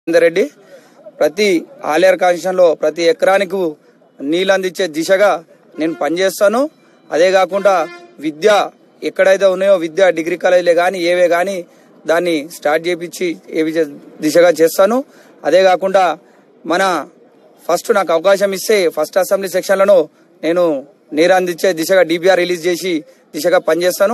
రాజేందర్ రెడ్డి ప్రతి ఆలేరు కాన్స్టిట్యూషన్లో ప్రతి ఎకరానికి నీళ్ళు అందించే దిశగా నేను పనిచేస్తాను అదే కాకుండా విద్య ఎక్కడైతే ఉన్నాయో విద్య డిగ్రీ కాలేజీలే కానీ ఏవే కానీ దాన్ని స్టార్ట్ చేపించి ఏవి చే- దిశగా చేస్తాను అదే కాకుండా మన ఫస్ట్ నాకు అవకాశం ఇస్తే ఫస్ట్ అసెంబ్లీ సెక్షన్లను నేను నీరు అందించే దిశగా డిపిఆర్ రిలీజ్ చేసి దిశగా పనిచేస్తాను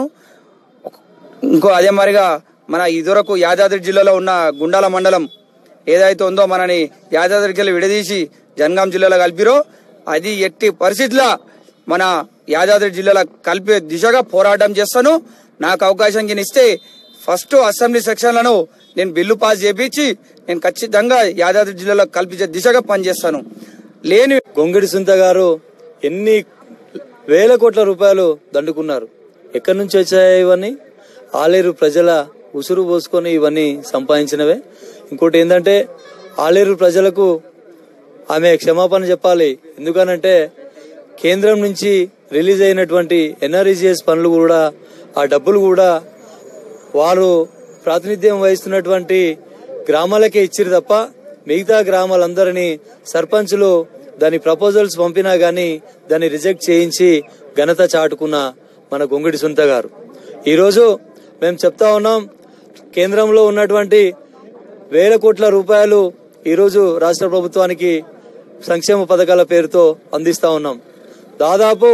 ఇంకో అదే మాదిరిగా మన ఇదివరకు యాదాద్రి జిల్లాలో ఉన్న గుండాల మండలం ఏదైతే ఉందో మనని యాదాద్రికి వెళ్ళి విడదీసి జనగాం జిల్లాలో కలిపిరో అది ఎట్టి పరిస్థితుల్లో మన యాదాద్రి జిల్లాలో కలిపే దిశగా పోరాటం చేస్తాను నాకు అవకాశం కింద ఇస్తే ఫస్ట్ అసెంబ్లీ సెక్షన్లను నేను బిల్లు పాస్ చేపించి నేను ఖచ్చితంగా యాదాద్రి జిల్లాలో కల్పించే దిశగా పనిచేస్తాను లేని గొంగిడి సుంత గారు ఎన్ని వేల కోట్ల రూపాయలు దండుకున్నారు ఎక్కడి నుంచి వచ్చాయి ఇవన్నీ ఆలేరు ప్రజల ఉసురు పోసుకొని ఇవన్నీ సంపాదించినవే ఇంకోటి ఏంటంటే ఆలేరు ప్రజలకు ఆమె క్షమాపణ చెప్పాలి ఎందుకనంటే కేంద్రం నుంచి రిలీజ్ అయినటువంటి ఎన్ఆర్ఈజిఎస్ పనులు కూడా ఆ డబ్బులు కూడా వారు ప్రాతినిధ్యం వహిస్తున్నటువంటి గ్రామాలకే ఇచ్చిరు తప్ప మిగతా గ్రామాలందరినీ సర్పంచులు దాని ప్రపోజల్స్ పంపినా గానీ దాన్ని రిజెక్ట్ చేయించి ఘనత చాటుకున్న మన గొంగిడి సుంత గారు ఈరోజు మేము చెప్తా ఉన్నాం కేంద్రంలో ఉన్నటువంటి వేల కోట్ల రూపాయలు ఈరోజు రాష్ట్ర ప్రభుత్వానికి సంక్షేమ పథకాల పేరుతో అందిస్తా ఉన్నాం దాదాపు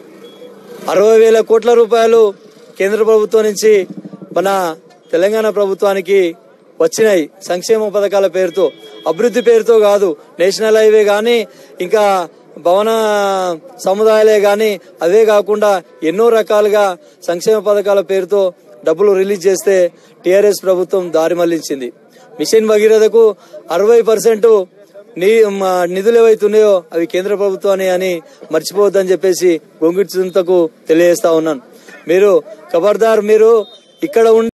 అరవై వేల కోట్ల రూపాయలు కేంద్ర ప్రభుత్వం నుంచి మన తెలంగాణ ప్రభుత్వానికి వచ్చినాయి సంక్షేమ పథకాల పేరుతో అభివృద్ధి పేరుతో కాదు నేషనల్ హైవే కానీ ఇంకా భవన సముదాయాలే కానీ అవే కాకుండా ఎన్నో రకాలుగా సంక్షేమ పథకాల పేరుతో డబ్బులు రిలీజ్ చేస్తే టీఆర్ఎస్ ప్రభుత్వం దారి మళ్లించింది మిషన్ భగీరథకు అరవై పర్సెంట్ నీ మా నిధులు ఏవైతున్నాయో అవి కేంద్ర ప్రభుత్వాన్ని అని మర్చిపోవద్దని చెప్పేసి గొంగిడి చింతకు తెలియజేస్తా ఉన్నాను మీరు ఖబర్దార్ మీరు ఇక్కడ ఉండి